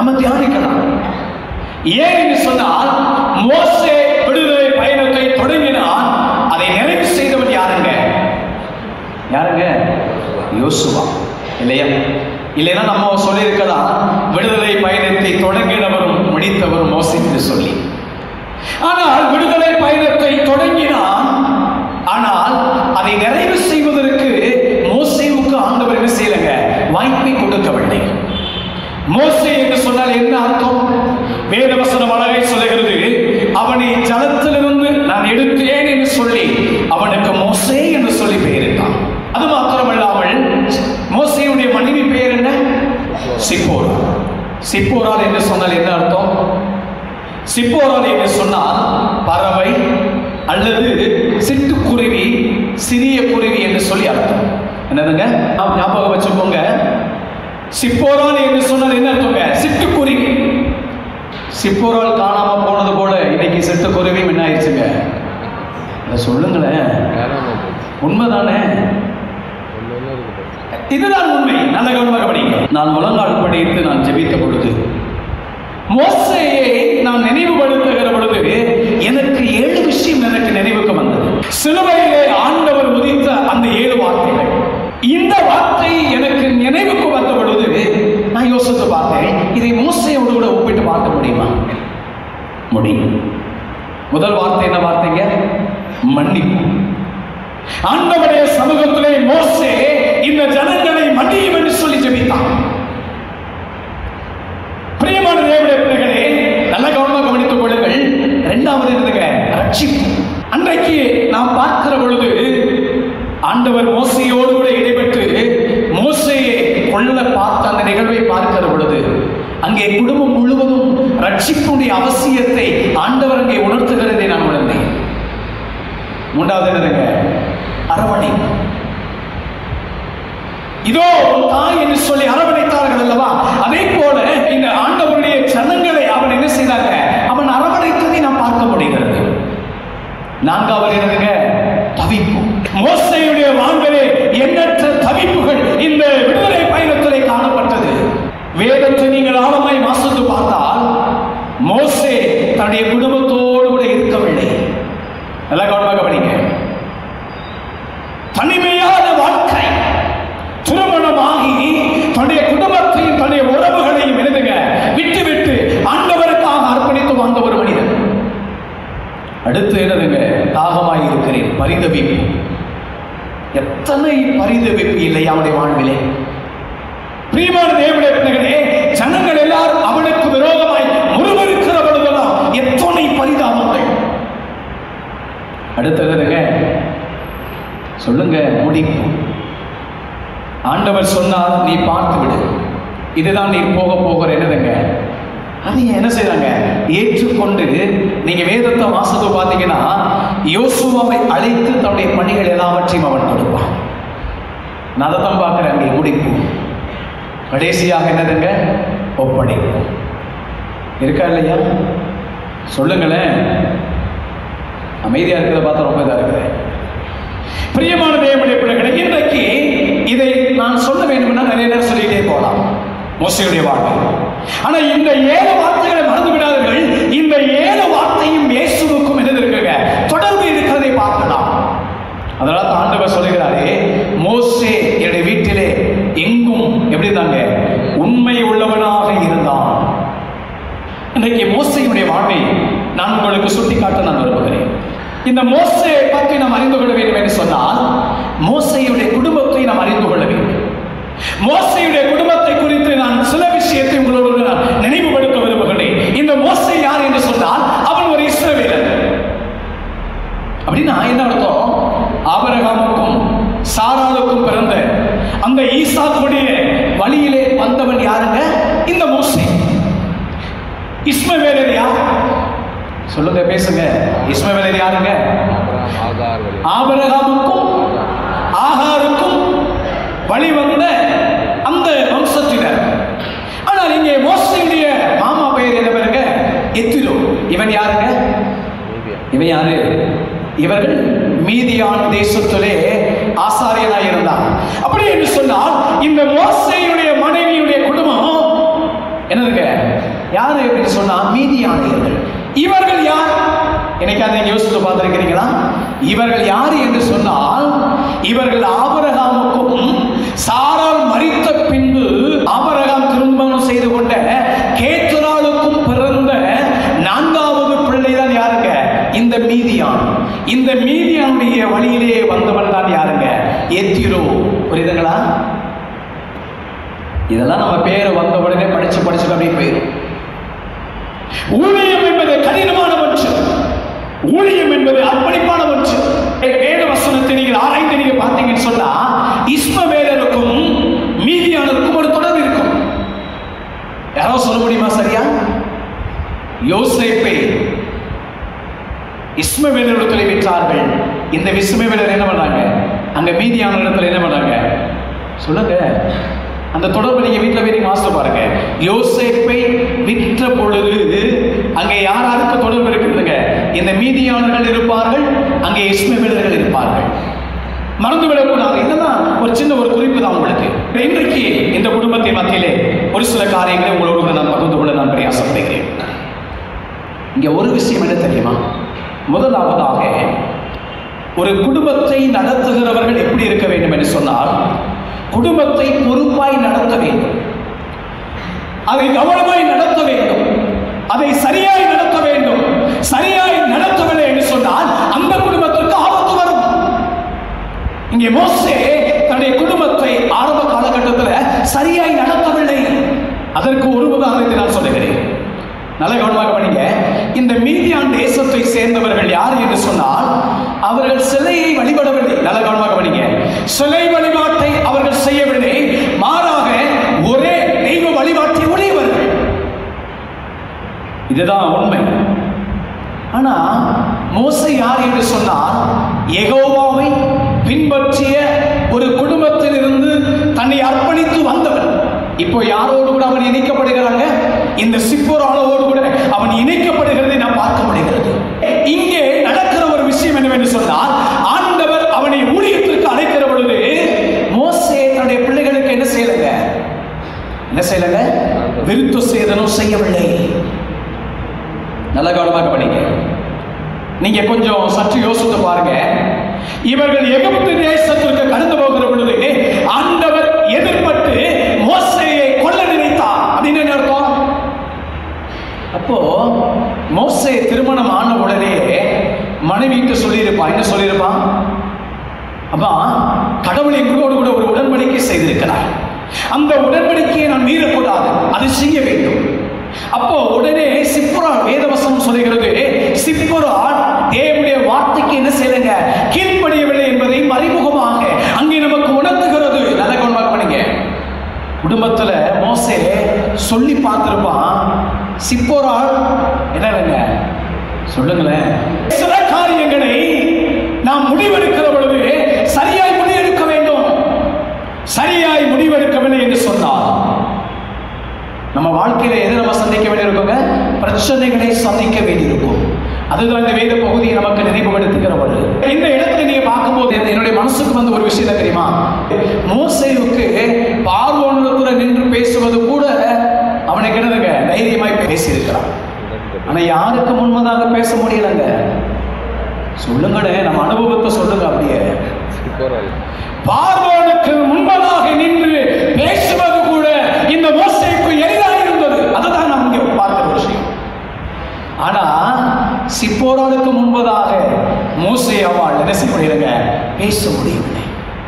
நம்ம தியானிக்கலாம் ஏன் என்று சொன்னால் மோசே விடுதலை பயணத்தை தொடங்கினான் அதை நிறைவு செய்தவன் யாருங்க யாருங்க யோசுவா இல்லையா இல்லைன்னா நம்ம சொல்லியிருக்கலாம் விடுதலை பயணத்தை தொடங்கினவரும் முடித்தவரும் மோசே என்று சொல்லி ஆனால் விடுதலை பயணத்தை தொடங்கினான் ஆனால் அதை நிறைவு செய்வதற்கு மோசேவுக்கு ஆண்டவர் என்ன செய்யலங்க வாய்ப்பை கொடுக்கவில்லை மோசே என்று சொன்னால் என்ன அர்த்தம் வேதவசனம் அழகை சொல்லுகிறது அவனை ஜலத்திலிருந்து நான் எடுத்தேன் என்று சொல்லி அவனுக்கு மோசே என்று சொல்லி பெயரிட்டான் அது மாத்திரமல்லாமல் மோசேயுடைய மனைவி பெயர் என்ன சிப்போரா சிப்போரால் என்று சொன்னால் என்ன அர்த்தம் சிப்போரால் என்று சொன்னால் பறவை அல்லது சிட்டுக்குருவி சிறிய குருவி என்று சொல்லி அர்த்தம் என்னதுங்க ஞா- ஞாபகம் வச்சுக்கோங்க சிப்போரால் என்று சொன்னால் என்ன அர்த்தங்க சிட்டுக்குருவி சிப்போரால் காணாம போனது போல இன்னைக்கு சிட்டுக்குருவியும் என்ன ஆயிடுச்சுங்க இதை சொல்லுங்களேன் உண்மைதானே இதுதான் உண்மை நல்ல கவனமாக படிங்க நான் முழங்கால் படித்து நான் ஜெபித்த பொழுது மோசையை நான் நினைவுபடுத்துகிற பொழுது எனக்கு ஏழு விஷயம் எனக்கு நினைவுக்கு வந்தது சிலுவையிலே ஆண்டவர் உதித்த அந்த ஏழு வார்த்தைகள் இந்த வார்த்தை எனக்கு நினைவுக்கு வந்த பொழுது நான் யோசித்து பார்த்தேன் இதை மோசையோடு கூட ஒப்பிட்டு பார்க்க முடியுமா முடியும் முதல் வார்த்தை என்ன வார்த்தைங்க மன்னிப்பு ஆண்டவருடைய சமூகத்திலே மோசே இந்த ஜனங்களை மன்னியும் என்று சொல்லி ஜெபித்தான் பிரியமான தேவனுடைய பிள்ளைகளே நல்ல கவனமாக கவனித்துக் கொள்ளுங்கள் இரண்டாவது இருந்துங்க ரட்சிப்பு அன்றைக்கு நாம் பார்க்கிற பொழுது ஆண்டவர் மோசையோடு கூட இடைபெற்று மோசையை கொல்ல பார்த்த அந்த நிகழ்வை பார்க்கிற பொழுது அங்கே குடும்பம் முழுவதும் ரட்சிப்புடைய அவசியத்தை ஆண்டவர் அங்கே உணர்த்துகிறதை நான் உணர்ந்தேன் மூன்றாவது என்னதுங்க அரவணைப்பு இதோ உன் தாய் என்று சொல்லி அரவணைத்தார்கள் அல்லவா அதே போல இந்த ஆண்டவருடைய ஜனங்களை அவன் என்ன செய்தாங்க அவன் அரவணைத்ததை நாம் பார்க்க முடிகிறது நான்காவது என்னதுங்க தவிப்பு மோசையுடைய வாழ்விலே எண்ணற்ற தவிப்புகள் இந்த விடுதலை பயணத்திலே காணப்பட்டது வேதத்தை நீங்கள் ஆழமாய் வாசித்து பார்த்தால் மோசே தன்னுடைய குடும்பத்தோடு கூட இருக்கவில்லை நல்லா கவனமாக படிங்க தனிமையான வாழ்க்கை திருமணமாகி தன்னுடைய குடும்பத்தையும் தன்னுடைய உறவுகளையும் எழுதுங்க விட்டு விட்டு ஆண்டவருக்காக அர்ப்பணித்து வந்த ஒரு மனிதன் அடுத்து என்னதுங்க தாகமாய் இருக்கிறேன் பரிதவிப்பு எத்தனை பரிதவிப்பு இல்லை அவனுடைய வாழ்விலே பிரியமான தேவனுடைய பிள்ளைகளே ஜனங்கள் எல்லாரும் அவனுக்கு விரோதமாய் முருவருக்கிற பொழுதெல்லாம் எத்தனை பரிதாபங்கள் அடுத்ததுங்க சொல்லுங்க முடிப்பு ஆண்டவர் சொன்னால் நீ பார்த்து விடு இதுதான் நீ போக போகிற என்னதுங்க அதை என்ன செய்றாங்க ஏற்றுக்கொண்டு நீங்க வேதத்தை வாசத்தை பார்த்தீங்கன்னா யோசுவாவை அழைத்து தன்னுடைய பணிகள் எல்லாவற்றையும் அவன் கொடுப்பான் நான் அதை தான் பார்க்குறேன் அங்கே முடிப்பு கடைசியாக என்னதுங்க ஒப்படைப்பு இருக்கா இல்லையா சொல்லுங்களேன் அமைதியா இருக்கிறத பார்த்தா ரொம்ப இதா இருக்குது பிரியமான தேவனுடைய பிள்ளைகளை இன்றைக்கு இதை நான் சொல்ல வேண்டும்னா நிறைய நேரம் சொல்லிட்டே போகலாம் மோசையுடைய வாழ்க்கை ஆனா இந்த ஏழு வார்த்தைகளை மறந்து விடாதீர்கள் இந்த ஏழு வார்த்தையும் இயேசுவுக்கும் என்ன இருக்குங்க தொடர்பு இருக்கிறதை பார்க்கலாம் அதனால தான் ஆண்டவர் சொல்லுகிறாரே மோசே என்னுடைய வீட்டிலே எங்கும் எப்படி இருந்தாங்க உண்மை உள்ளவனாக இருந்தான் இன்றைக்கு மோசையுடைய வாழ்வை நான் உங்களுக்கு சுட்டிக்காட்ட நான் விரும்புகிறேன் இந்த மோசையை பற்றி நாம் அறிந்து கொள்ள வேண்டும் என்று சொன்னால் மோசையுடைய குடும்பத்தை நாம் அறிந்து கொள்ள வேண்டும் மோசையுடைய குடும்பத்தை குறித்து நான் சில விஷயத்தை உங்களோடு நான் நினைவுபடுத்த விரும்புகிறேன் இந்த மோசை யார் என்று சொன்னால் அவன் ஒரு இஸ்ரவேலன் அப்படின்னா என்ன அர்த்தம் ஆபரகாமுக்கும் சாராளுக்கும் பிறந்த அந்த ஈசாக்குடைய வழியிலே வந்தவன் யாருங்க இந்த மோசை இஸ்மவேலர் யார் சொல்லுங்க பேசுங்க இஸ்மவேலர் யாருங்க ஆகார் வழி ஆபரகாமுக்கும் ஆகாருக்கும் வழி வந்த அந்த வம்சத்தினர் ஆனால் இங்கே மோசையுடைய மாமா பெயர் என்ன பாருங்க எத்திலோ இவன் யாருங்க மீதியா இவன் யாரு இவர்கள் மீதியான் தேசத்திலே ஆசாரியனாய் இருந்தான் அப்படி என்று சொன்னால் இந்த மோசையுடைய மனைவியுடைய குடும்பம் என்னதுங்க யாரு அப்படின்னு சொன்னா மீதியானியர்கள் இவர்கள் யார் என்னைக்காவது நீங்க யோசித்து பார்த்திருக்கிறீங்களா இவர்கள் யார் என்று சொன்னால் இவர்கள் ஆபரகாமுக்கும் சாரால் மரித்த பின்பு ஆபரகாம் திருமணம் செய்து கொண்ட கேத்துராளுக்கும் பிறந்த நான்காவது பிள்ளைதான் யாருங்க இந்த மீதியான் இந்த மீதியானுடைய வழியிலே வந்தவன் தான் யாருங்க எத்திரோ புரியுதுங்களா இதெல்லாம் நம்ம பேரை வந்த உடனே படிச்சு படிச்சு அப்படியே போயிடும் ஊழியம் என்பது கடினமான ஒன்று ஊழியம் என்பது அர்ப்பணிப்பான ஒன்று வேத வசனத்தை நீங்கள் ஆராய்ந்து நீங்க பார்த்தீங்கன்னு சொன்னா இஸ்மவேலருக்கும் மீதியானருக்கும் ஒரு தொடர்பு இருக்கும் யாரோ சொல்ல முடியுமா சரியா யோசேப்பை இஸ்மவேலரிடத்தில் விற்றார்கள் இந்த இஸ்மவேலர் என்ன பண்ணாங்க அங்க மீதியான இடத்துல என்ன பண்ணாங்க சொல்லுங்க அந்த தொடர்பு நீங்க வீட்டில் போய் நீங்க வாசித்து பாருங்க யோசேப்பை விற்ற பொழுது அங்கே யார் யாருக்கு தொடர்பு இருக்குதுங்க இந்த மீதியானர்கள் இருப்பார்கள் அங்கே இஸ்மவேலர்கள் இருப்பார்கள் மறந்து விடக்கூடாது இதெல்லாம் ஒரு சின்ன ஒரு குறிப்பு தான் உங்களுக்கு இன்றைக்கு இந்த குடும்பத்தின் மத்தியிலே ஒரு சில காரியங்களை உங்களோடு கூட நான் பகிர்ந்து கொள்ள நான் பிரயாசப்படுகிறேன் இங்க ஒரு விஷயம் என்ன தெரியுமா முதலாவதாக ஒரு குடும்பத்தை நடத்துகிறவர்கள் எப்படி இருக்க வேண்டும் என்று சொன்னால் குடும்பத்தை பொறுப்பாய் நடத்த வேண்டும் அதை கவனமாய் நடத்த வேண்டும் அதை சரியாய் நடத்த வேண்டும் சரியாய் நடத்தவில்லை என்று சொன்னால் அந்த குடும்பத்திற்கு ஆபத்து வரும் இங்கே மோசே தன்னுடைய குடும்பத்தை ஆரம்ப காலகட்டத்தில் சரியாய் நடத்தவில்லை அதற்கு ஒரு உதாரணத்தை நான் சொல்லுகிறேன் நல்ல கவனமாக படிங்க இந்த மீதியான் தேசத்தை சேர்ந்தவர்கள் யார் என்று சொன்னால் அவர்கள் சிலையை வழிபடவில்லை நல்ல கவனமாக படிங்க சிலை வழிபாட்டை அவர்கள் செய்யவில்லை மாறாக ஒரே தெய்வ வழிபாட்டை உடையவர்கள் இதுதான் உண்மை ஆனா மோசை யார் என்று சொன்னால் யெகோவாவை பின்பற்றிய ஒரு குடும்பத்தில் இருந்து தன்னை அர்ப்பணித்து வந்தவன் இப்போ யாரோடு கூட அவன் இணைக்கப்படுகிறாங்க இந்த சிப்போராளோடு கூட அவன் இணைக்கப்படுகிறதை நாம் பார்க்க முடிகிறது இங்கே நடக்கிற ஒரு விஷயம் என்னவென்று சொன்னால் ஆண்டவர் அவனை ஊழியத்திற்கு அழைக்கிற பொழுது மோசே தன்னுடைய பிள்ளைகளுக்கு என்ன செய்யலைங்க என்ன செய்யலைங்க விருத்த சேதனம் செய்யவில்லை நல்ல கவனமாக படிங்க நீங்க கொஞ்சம் சற்று யோசித்து பாருங்க இவர்கள் எகிப்து தேசத்திற்கு கடந்து போகிற பொழுது ஆண்டவர் எதிர்பட்டு மோசையை கொல்ல நினைத்தார் அப்படின்னு என்ன அர்த்தம் அப்போ மோசே திருமணம் ஆன உடனே மனைவிக்கு சொல்லியிருப்பான் என்ன சொல்லியிருப்பான் அப்பா கடவுள் எங்களோடு கூட ஒரு உடன்படிக்கை செய்திருக்கிறார் அந்த உடன்படிக்கையை நான் மீறக்கூடாது அதை செய்ய வேண்டும் அப்போ உடனே சிப்புரால் வேதவசனம் சொல்லுகிறது சிப்புரால் தேவனுடைய வார்த்தைக்கு என்ன செய்யுங்க கீழ்ப்படியவில்லை என்பதை மறைமுகமாக அங்கே நமக்கு உணர்த்துகிறது நல்ல கவனமாக பண்ணுங்க குடும்பத்துல மோசே சொல்லி பார்த்திருப்பான் சிப்போரால் என்னங்க சொல்லுங்களேன் சில காரியங்களை நாம் முடிவெடுக்கிற பொழுது சரியாய் முடிவெடுக்க வேண்டும் சரியாய் முடிவெடுக்கவில்லை என்று சொன்னால் நம்ம வாழ்க்கையில எது நம்ம சந்திக்க வேண்டியிருக்கோங்க பிரச்சனைகளை சந்திக்க வேண்டியிருக்கும் அதுதான் இந்த வேத பகுதியை நமக்கு நினைவுபடுத்துகிற ஒரு இந்த இடத்துல நீங்க பார்க்கும்போது என்னுடைய மனசுக்கு வந்து ஒரு விஷயம் என்ன தெரியுமா மோசேவுக்கு பார்வோனிடத்துல நின்று பேசுவது கூட அவனுக்கு என்னதுங்க தைரியமாய் பேசியிருக்கிறான் ஆனா யாருக்கு முன்பதாக பேச முடியலங்க சொல்லுங்களே நம்ம அனுபவத்தை சொல்லுங்க அப்படியே சிப்போரால் பார்வோனுக்கு முன்பதாக நின்று பேசுவது கூட இந்த மோசைக்கு எளிதாக இருந்தது அதுதான் நாம் இங்கே பார்க்கிற விஷயம் ஆனா சிப்போராளுக்கு முன்பதாக மோசே அவள் என்ன செய்ய முடியலங்க பேச முடியவில்லை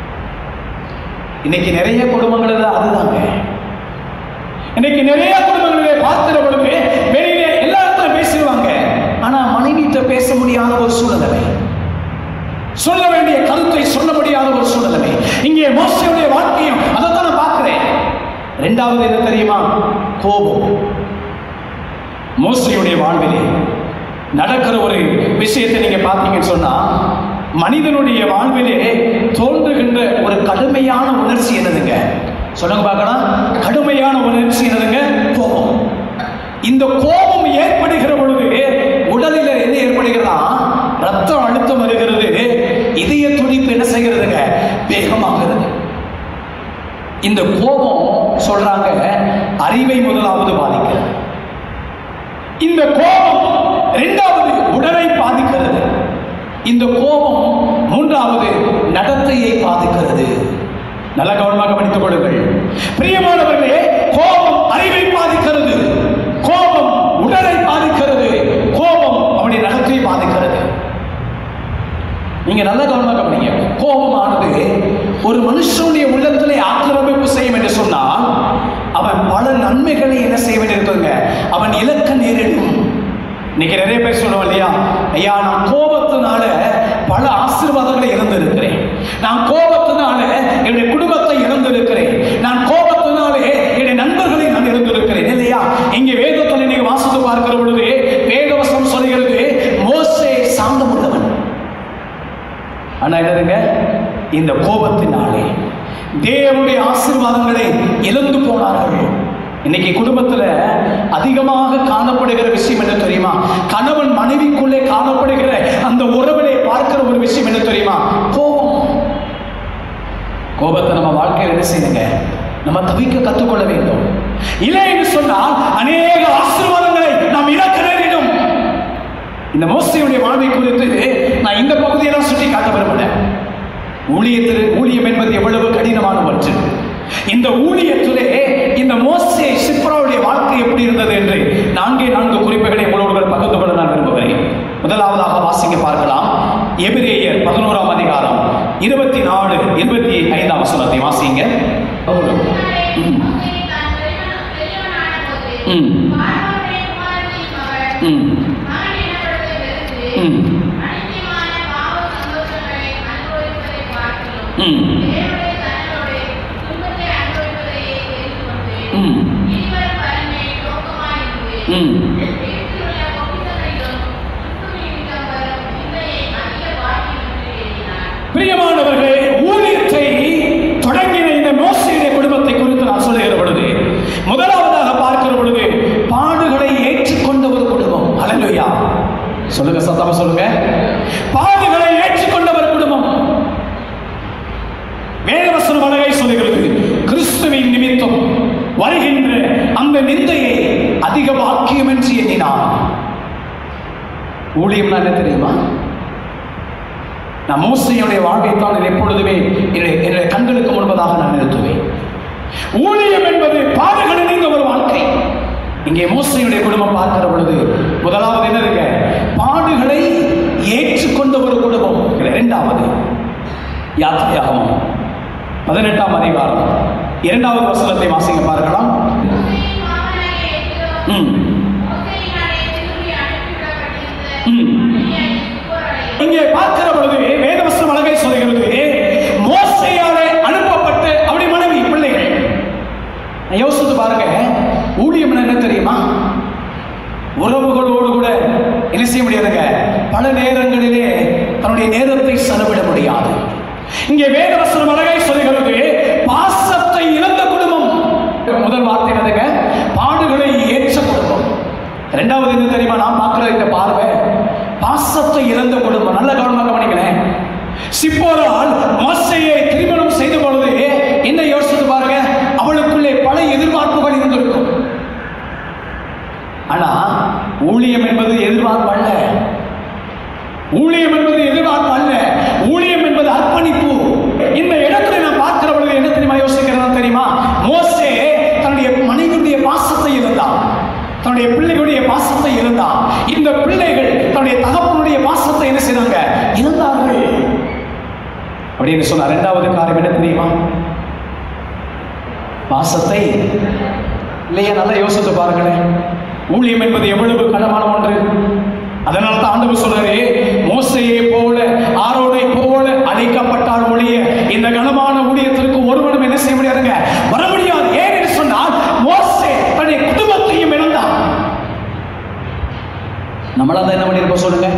இன்னைக்கு நிறைய குடும்பங்கள் அதுதாங்க இன்னைக்கு நிறைய குடும்பங்களிலே பார்க்கிற பொழுது வெளியிலே எல்லா இடத்துல பேசிடுவாங்க ஆனா மனைவிட்ட பேச முடியாத ஒரு சூழ்நிலை சொல்ல வேண்டிய கருத்தை சொல்ல முடியாத ஒரு சூழ்நிலை இங்கே மோசையுடைய வாழ்க்கையும் அதை தான் நான் பார்க்கிறேன் ரெண்டாவது என்ன தெரியுமா கோபம் மோசையுடைய வாழ்விலே நடக்கிற ஒரு விஷயத்தை நீங்க பார்த்தீங்கன்னு சொன்னா மனிதனுடைய வாழ்விலே தோன்றுகின்ற ஒரு கடுமையான உணர்ச்சி என்னதுங்க சொல்லுங்க பார்க்கலாம் கடுமையான உணர்ச்சி என்னதுங்க கோபம் இந்த கோபம் ஏற்படுகிற பொழுது உடலில் என்ன ஏற்படுகிறதா ரத்த அழுத்தம் வருகிறது இதய துடிப்பு என்ன செய்கிறதுங்க வேகமாகிறது இந்த கோபம் சொல்றாங்க அறிவை முதலாவது பாதிக்கிறது இந்த கோபம் இரண்டாவது உடலை பாதிக்கிறது இந்த கோபம் மூன்றாவது நடத்தையை பாதிக்கிறது நல்ல கவனமாக படித்துக் கொள்ளுங்கள் பிரியமானவர்களே கோபம் அறிவை பாதிக்கிறது கோபம் உடலை பாதிக்கிறது கோபம் அவனுடைய நடத்தையை பாதிக்கிறது நீங்க நல்ல கவனமாக கவனிங்க கோபமானது ஒரு மனுஷனுடைய உள்ளத்திலே ஆக்கிரமிப்பு செய்யும் என்று சொன்னால் அவன் பல நன்மைகளை என்ன செய்ய வேண்டியிருக்குங்க அவன் இலக்க நேரிடும் இன்னைக்கு நிறைய பேர் சொல்லுவோம் இல்லையா ஐயா நான் கோபத்தினால பல ஆசீர்வாதங்களை இழந்திருக்கிறேன் நான் கோபத்தினால என்னுடைய குடும்பத்தை இழந்திருக்கிறேன் நான் கோபத்தினாலே என்னுடைய நண்பர்களை நான் இழந்திருக்கிறேன் இல்லையா இங்கே வேதத்தில் நீங்க வாசித்து பார்க்கிற பொழுது வேதவசம் சொல்கிறது மோசே சாந்தம் உள்ளவன் ஆனா என்னதுங்க இந்த கோபத்தினாலே தேவனுடைய ஆசீர்வாதங்களை இழந்து போனார்கள் இன்னைக்கு குடும்பத்துல அதிகமாக காணப்படுகிற விஷயம் என்ன தெரியுமா கணவன் மனைவிக்குள்ளே காணப்படுகிற அந்த உறவிலே பார்க்கிற ஒரு விஷயம் என்ன தெரியுமா கோபம் கோபத்தை நம்ம வாழ்க்கையில் என்ன செய்யுங்க நம்ம தவிக்க கற்றுக்கொள்ள வேண்டும் இல்லை என்று சொன்னால் அநேக ஆசீர்வாதங்களை நாம் இழக்க நேரிடும் இந்த மோசையுடைய வாழ்வை குறித்து நான் இந்த பகுதியெல்லாம் சுட்டி காட்ட விரும்புகிறேன் ஊழியத்தில் ஊழியம் என்பது எவ்வளவு கடினமான ஒன்று இந்த ஊழியத்திலே இந்த மோசே சிப்ராவுடைய வாழ்க்கை எப்படி இருந்தது என்று நான்கே நான்கு குறிப்புகளை உங்களோடு பகிர்ந்து கொள்ள நான் விரும்புகிறேன் முதலாவதாக வாசிக்க பார்க்கலாம் எபிரேயர் பதினோராம் அதிகாரம் இருபத்தி நாலு இருபத்தி ஐந்தாம் வசனத்தை வாசிங்க ம். ம். ம். ம். ம். ம். ம். பிரியமானவர்களே ஊழியத்தை தொடங்கின இந்த மோசையுடைய குடும்பத்தை குறித்து நான் சொல்லுகிற பொழுது முதலாவதாக பார்க்கிற பொழுது பாடுகளை ஏற்றுக்கொண்ட ஒரு குடும்பம் அலலுயா சொல்லுங்க சத்தமா சொல்லுங்க பாடுகளை ஏற்றுக்கொண்ட ஒரு குடும்பம் வேதவசன வழகை சொல்லுகிறது கிறிஸ்துவின் நிமித்தம் வருகின்ற அந்த நிந்தையை அதிக வாக்கியம் என்று எண்ணினான் ஊழியம்னா என்ன தெரியுமா நான் மோசையுடைய வாழ்க்கைத்தான் நான் எப்பொழுதுமே என்னுடைய என்னுடைய கண்களுக்கு முன்பதாக நான் நிறுத்துவேன் ஊழியம் என்பது பாடுகள் நிறைந்த ஒரு வாழ்க்கை இங்கே மோசையுடைய குடும்பம் பார்க்கிற பொழுது முதலாவது என்னதுங்க பாடுகளை ஏற்றுக்கொண்ட ஒரு குடும்பம் இரண்டாவது யாத்திரையாகவும் பதினெட்டாம் அதிகாரம் இரண்டாவது வசனத்தை வாசிக்க பார்க்கலாம் ம் ம் இங்கே பார்க்கிற பொழுது வேதவசனம் அழகை சொல்கிறது மோசையாலே அனுப்பப்பட்டு அப்படி மனைவி பிள்ளைகள் நான் யோசித்து பாருங்க ஊழியம் என்ன தெரியுமா உறவுகளோடு கூட என்ன செய்ய முடியாதுங்க பல நேரங்களிலே தன்னுடைய நேரத்தை செலவிட முடியாது இங்கே வேதவசனம் அழகை சொல்கிறது பாசத்தை இழந்த குடும்பம் முதல் வார்த்தை என்னதுங்க பாடுகளை ஏற்ற குடும்பம் ரெண்டாவது என்ன தெரியுமா நான் பார்க்கிற இந்த பார்வை பாசத்தை இழந்த குடும்பம் நல்ல கவனமாக கவனிக்கிறேன் சிப்போரால் மோசையை திருமணம் செய்த பொழுது என்ன யோசித்து பாருங்க அவளுக்குள்ளே பல எதிர்பார்ப்புகள் இருந்திருக்கும் ஆனா ஊழியம் என்பது எதிர்பார்ப்பு அல்ல ஊழியம் என்பது எதிர்பார்ப்பு அல்ல ஊழியம் என்பது அர்ப்பணிப்பு இந்த இடத்துல நான் பார்க்கிற பொழுது என்ன தெரியுமா யோசிக்கிறதா தெரியுமா மோசே தன்னுடைய மனைவியுடைய பாசத்தை இருந்தான் தன்னுடைய பிள்ளைகளுடைய பாசத்தை இருந்தான் இந்த பிள்ளைகள் தன்னுடைய தகப்பனுடைய பாசத்தை என்ன செய்தாங்க இழந்தார்கள் அப்படின்னு சொன்ன இரண்டாவது காரியம் என்ன தெரியுமா பாசத்தை இல்லையா நல்லா யோசித்து பாருங்களேன் ஊழியம் என்பது எவ்வளவு கனமான ஒன்று அதனால தான் ஆண்டவர் சொல்றாரு மோசையை போல ஆரோனை போல அழைக்கப்பட்டால் ஒழிய இந்த கனமான ஊழியத்திற்கு ஒருவனும் என்ன செய்ய முடியாதுங்க வர முடியாது ஏன் என்று சொன்னால் மோசே தன்னுடைய குடும்பத்தையும் இழந்தான் நம்மளா தான் என்ன பண்ணிருப்போம் சொல்லுங்க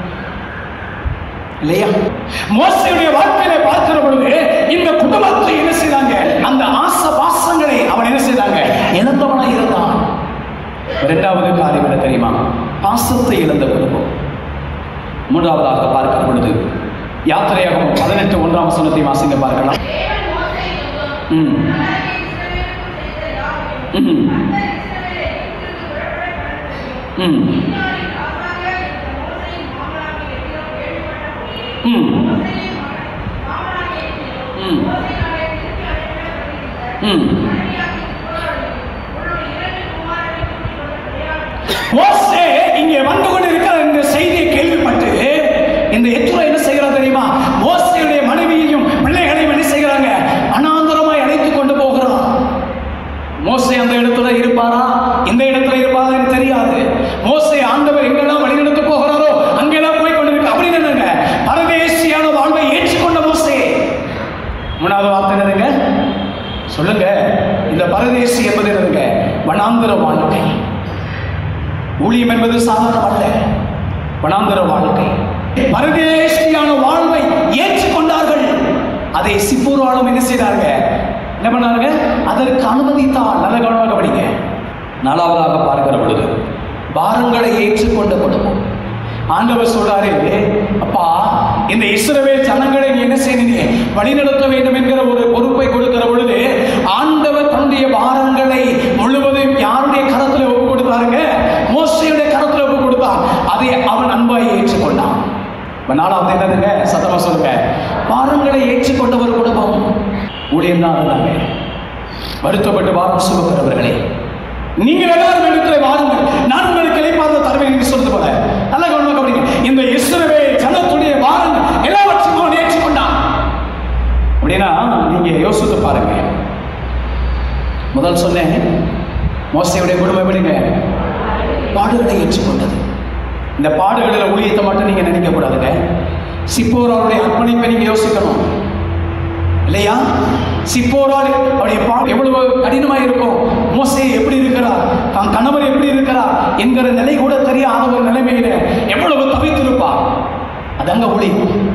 இல்லையா மோசையுடைய வாழ்க்கையில பார்க்கிற பொழுது இந்த குடும்பத்தை என்ன செய்தாங்க அந்த ஆச பாசங்களை அவன் என்ன செய்தாங்க இழந்தவனா இருந்தான் இரண்டாவது காரியம் என்ன தெரியுமா பாசத்தை இழந்த குடும்பம் மூன்றாவதாக பார்க்கிற பொழுது யாத்திரையாகவும் பதினெட்டு ஒன்றாம் வசனத்தை வாசிங்க பார்க்கலாம் ம் ம். ம். ம். ம். ம். மோசே இங்கே வந்து கொண்டிருக்கிற இந்த செய்தியை கேள்விப்பட்டு இந்த எத்ரோ என்ன செய்கிறார் தெரியுமா மோசேயுடைய மனைவியையும் பிள்ளைகளையும் என்ன செய்கிறாங்க அனாந்தரமாய் அழைத்துக் கொண்டு போகிறான் மோசே அந்த இடத்துல இருப்பாரா இந்த இடத்துல இருப்பாரா எனக்கு தெரியாது மோசே ஆண்டவர் எங்கெல்லாம் வழிநடத்த போகிறாரோ அங்கெல்லாம் போய் கொண்டிருக்க அப்படின்னு என்னங்க பரதேசியான வாழ்வை ஏற்றுக்கொண்ட மோசே மூணாவது வார்த்தை என்னதுங்க சொல்லுங்க இந்த பரதேசி என்பது என்னதுங்க வனாந்திர வாழ்க்கை ஊழியம் என்பது சாதாரண அல்ல வனாந்திர வாழ்க்கை பரதேசியான வாழ்வை ஏற்றுக்கொண்டார்கள் அதை சிப்பூராலும் என்ன செய்தாங்க என்ன பண்ணாங்க அதற்கு அனுமதித்தால் நல்ல கவனமாக படிங்க நாலாவதாக பார்க்கிற பொழுது பாரங்களை ஏற்றுக்கொண்ட குடும்பம் ஆண்டவர் சொல்றாரு அப்பா இந்த இஸ்ரவேல் ஜனங்களை நீ என்ன செய்ய வழிநடத்த வேண்டும் என்கிற ஒரு பொறுப்பை கொடுக்கிற பொழுது ஆண்டவர் தன்னுடைய பாரங்களை முழுவதும் யாருடைய கரத்தில் ஒப்பு கொடுத்தாருங்க மோசையுடைய கரத்தில் ஒப்பு கொடுத்தார் அதை அவன் அன்பாய் ஏற்றுக்கொண்டான் இப்ப நாலாவது என்னதுங்க சத்தமா சொல்லுங்க பாரங்களை ஏற்றுக்கொண்ட ஒரு குடும்பம் ஊழியம் தான் அதுதாங்க வருத்தப்பட்டு வாரம் சுமக்கிறவர்களே நீங்கள் எல்லாரும் இடத்துல வாருங்கள் நான் உங்களுக்கு இழைப்பார்ந்த தருவேன் என்று சொல்றது போல நல்ல கவனமாக படிங்க இந்த இஸ்ரவே ஜனத்துடைய வாரங்கள் எல்லாவற்றையும் அவன் ஏற்றுக்கொண்டான் அப்படின்னா நீங்க யோசித்து பாருங்க முதல் சொன்னேன் மோசையுடைய குடும்பம் எப்படிங்க பாடுகளை ஏற்றுக்கொண்டது இந்த பாடுகளில் ஊழியத்தை மட்டும் நீங்க நினைக்க கூடாதுங்க சிப்போராவுடைய அர்ப்பணிப்பை நீங்க யோசிக்கணும் இல்லையா சிப்போரால் அவருடைய பாடு எவ்வளவு கடினமாக இருக்கும் மோசே எப்படி இருக்கிறார் தான் கணவர் எப்படி இருக்கிறார் என்கிற நிலை கூட தெரியாத ஒரு நிலைமையில எவ்வளவு தவித்திருப்பார் அதங்க ஒளி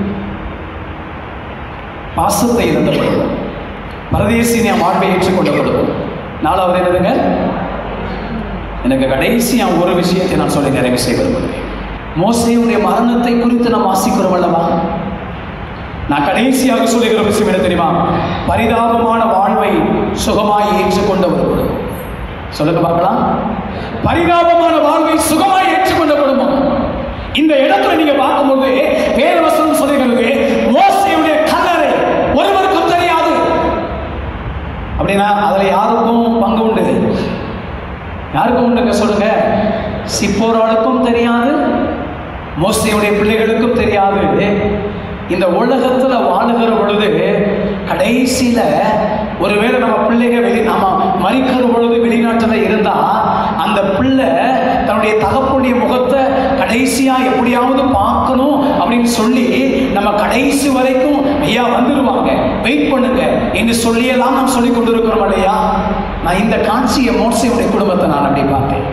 பாசத்தை இழந்த குடும்பம் பரதேசினியா வாழ்வை ஏற்றுக்கொண்ட குடும்பம் நாலாவது என்னதுங்க எனக்கு கடைசியா ஒரு விஷயத்தை நான் சொல்லி நிறைவு செய்ய விரும்புகிறேன் மோசையுடைய மரணத்தை குறித்து நாம் வாசிக்கிறோம் அல்லவா நான் கடைசியாக சொல்லுகிற விஷயம் என்ன தெரியுமா பரிதாபமான வாழ்வை சுகமாய் ஏற்றுக்கொண்ட ஒரு குடும்பம் சொல்லுங்க பார்க்கலாம் பரிதாபமான வாழ்வை சுகமாய் ஏற்றுக்கொண்ட குடும்பம் இந்த இடத்துல நீங்க பார்க்கும்போது வேதவசனம் சொல்லுகிறது மோசையுடைய கல்லறை ஒருவருக்கும் தெரியாது அப்படின்னா அதுல யாருக்கும் பங்கு உண்டு யாருக்கும் உண்டுங்க சொல்லுங்க சிப்போராளுக்கும் தெரியாது மோசையுடைய பிள்ளைகளுக்கும் தெரியாது இந்த உலகத்துல வாழுகிற பொழுது கடைசியில ஒருவேளை நம்ம பிள்ளைகள் வெளி நம்ம மறிக்கிற பொழுது வெளிநாட்டுல இருந்தா அந்த பிள்ளை தன்னுடைய தகப்புடைய முகத்தை கடைசியா எப்படியாவது பார்க்கணும் அப்படின்னு சொல்லி நம்ம கடைசி வரைக்கும் ஐயா வந்துடுவாங்க வெயிட் பண்ணுங்க என்று சொல்லியெல்லாம் நாம் சொல்லி கொண்டிருக்கிறோம் இல்லையா நான் இந்த காட்சியை மோட்சையுடைய குடும்பத்தை நான் அப்படி பார்த்தேன்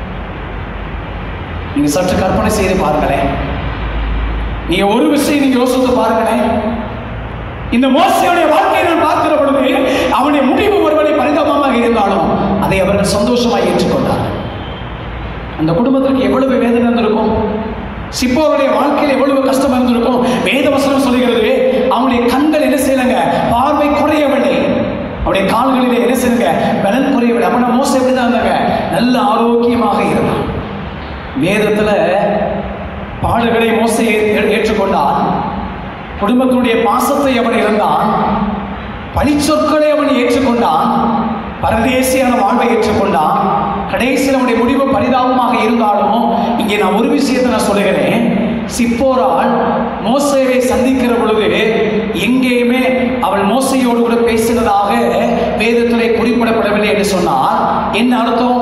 நீங்க சற்று கற்பனை செய்து பாருங்களேன் நீங்க ஒரு விஷயம் நீங்க யோசித்து பாருங்களேன் இந்த மோசையுடைய வாழ்க்கையை நான் பார்க்கிற பொழுது அவனுடைய முடிவு ஒருவனை பரிதாபமாக இருந்தாலும் அதை அவர்கள் சந்தோஷமாக ஏற்றுக்கொண்டார்கள் அந்த குடும்பத்திற்கு எவ்வளவு வேதனை இருந்திருக்கும் சிப்போருடைய வாழ்க்கையில் எவ்வளவு கஷ்டம் இருந்திருக்கும் வேத வசனம் சொல்லுகிறது அவனுடைய கண்கள் என்ன செய்யலங்க பார்வை குறையவில்லை அவருடைய கால்களிலே என்ன செய்யுங்க பலன் குறையவில்லை அவன மோசம் எப்படி தான் இருந்தாங்க நல்ல ஆரோக்கியமாக இருந்தான் வேதத்துல பாடுகளை மோசை ஏ- ஏற்றுக்கொண்டான் குடும்பத்தினுடைய பாசத்தை அவன் இழந்தான் பழிச்சொற்களை அவன் ஏற்றுக்கொண்டான் பரதேசியான வாழ்வை ஏற்றுக்கொண்டான் கடைசியில் அவனுடைய முடிவு பரிதாபமாக இருந்தாலும் இங்கே நான் ஒரு விஷயத்தை நான் சொல்லுகிறேன் சிப்போரால் மோசேவை சந்திக்கிற பொழுது எங்கேயுமே அவள் மோசையோடு கூட பேசினதாக வேதத்திலே குறிப்பிடப்படவில்லை என்று சொன்னால் என்ன அர்த்தம்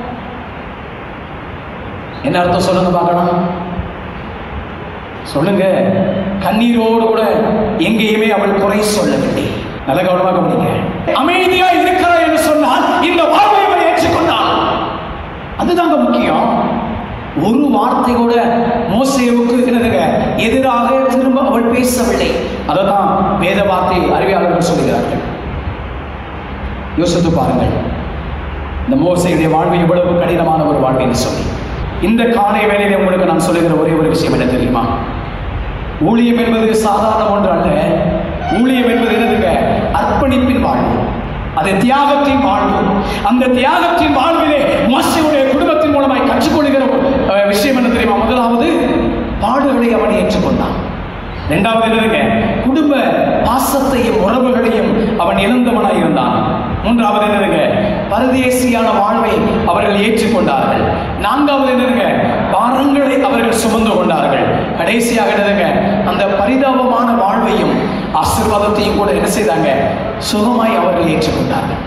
என்ன அர்த்தம் சொல்லுங்க பார்க்கலாம் சொல்லுங்க கண்ணீரோடு கூட எங்கேயுமே அவள் குறை சொல்லவில்லை நல்ல கவனமாக கவனிங்க அமைதியா இருக்கிறார் என்று சொன்னால் இந்த வாழ்வை அவள் ஏற்றுக்கொண்டாள் அதுதாங்க முக்கியம் ஒரு வார்த்தை கூட மோசேவுக்கு என்னதுங்க எதிராக திரும்ப அவள் பேசவில்லை அததான் வேத வார்த்தை அறிவியாளர்கள் சொல்லுகிறார்கள் யோசித்து பாருங்கள் இந்த மோசையுடைய வாழ்வு எவ்வளவு கடினமான ஒரு வாழ்வு என்று சொல்லி இந்த காலை வேளையிலே உங்களுக்கு நான் சொல்லுகிற ஒரே ஒரு விஷயம் என்ன தெரியுமா ஊழியம் என்பது சாதாரண ஒன்று அல்ல ஊழியம் என்பது என்னதுங்க அர்ப்பணிப்பின் வாழ்வு அது தியாகத்தின் வாழ்வு அந்த தியாகத்தின் வாழ்விலே மோசையுடைய குடும்பத்தின் மூலமாய் கற்றுக்கொள்கிற அஹ், விஷயம் என்ன தெரியுமா முதலாவது பாடுகளை அவன் ஏற்றுக்கொண்டான் இரண்டாவது என்னதுங்க குடும்ப பாசத்தையும் உறவுகளையும் அவன் இழந்தவனாய் இருந்தான் மூன்றாவது என்னதுங்க பரதேசியான வாழ்வை அவர்கள் ஏற்றுக்கொண்டார்கள் நான்காவது என்னதுங்க பாரங்களை அவர்கள் சுமந்து கொண்டார்கள் கடைசியாக என்னதுங்க அந்த பரிதாபமான வாழ்வையும் ஆசீர்வாதத்தையும் கூட என்ன செய்தாங்க சுகமாய் அவர்கள் ஏற்றுக்கொண்டார்கள்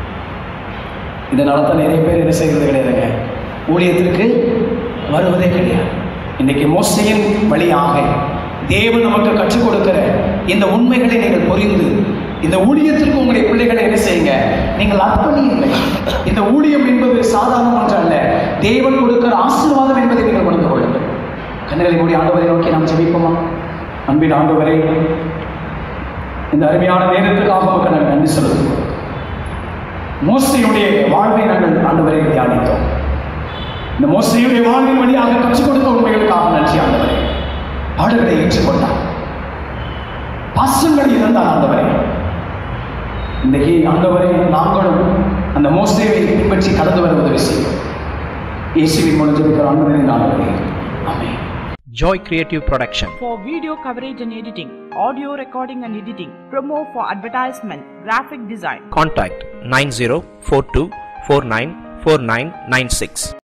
இதனால தான் நிறைய பேர் என்ன செய்கிறது கிடையாதுங்க ஊழியத்திற்கு வருவதே கிடையாது இன்னைக்கு மோசையின் வழியாக தேவன் நமக்கு கற்றுக் கொடுக்கிற இந்த உண்மைகளை நீங்கள் புரிந்து இந்த ஊழியத்திற்கு உங்களுடைய பிள்ளைகளை என்ன செய்யுங்க நீங்கள் அர்ப்பணியுங்கள் இந்த ஊழியம் என்பது சாதாரண ஒன்று அல்ல தேவன் கொடுக்கிற ஆசீர்வாதம் என்பதை நீங்கள் உணர்ந்து கொள்ளுங்கள் கண்களை மூடி ஆண்டவரை நோக்கி நாம் ஜெபிப்போமா அன்பின் ஆண்டவரே இந்த அருமையான நேரத்துக்காக உமக்கு நாங்கள் நன்றி செலுத்துகிறோம் மோசையுடைய வாழ்வை நாங்கள் ஆண்டவரை தியானித்தோம் இந்த மோசையுடைய வாழ்வின் வழியாக கற்றுக் கொடுத்த உண்மைகளுக்காக நன்றி ஆண்டவரே பாடுகளை ஏற்றுக்கொண்டார் பாசங்களை இழந்தார் ஆண்டவரே இன்றைக்கு ஆண்டவரை நாங்களும் அந்த மோசையை பின்பற்றி கடந்து வர உதவி செய்யும் இயேசுவின் மூலம் ஜெபிக்கிற ஆண்டவரின் ஆண்டவரே ஆமென் Joy Creative Production. for video coverage and editing, audio recording and editing, promo for advertisement, graphic design. Contact 9042494996.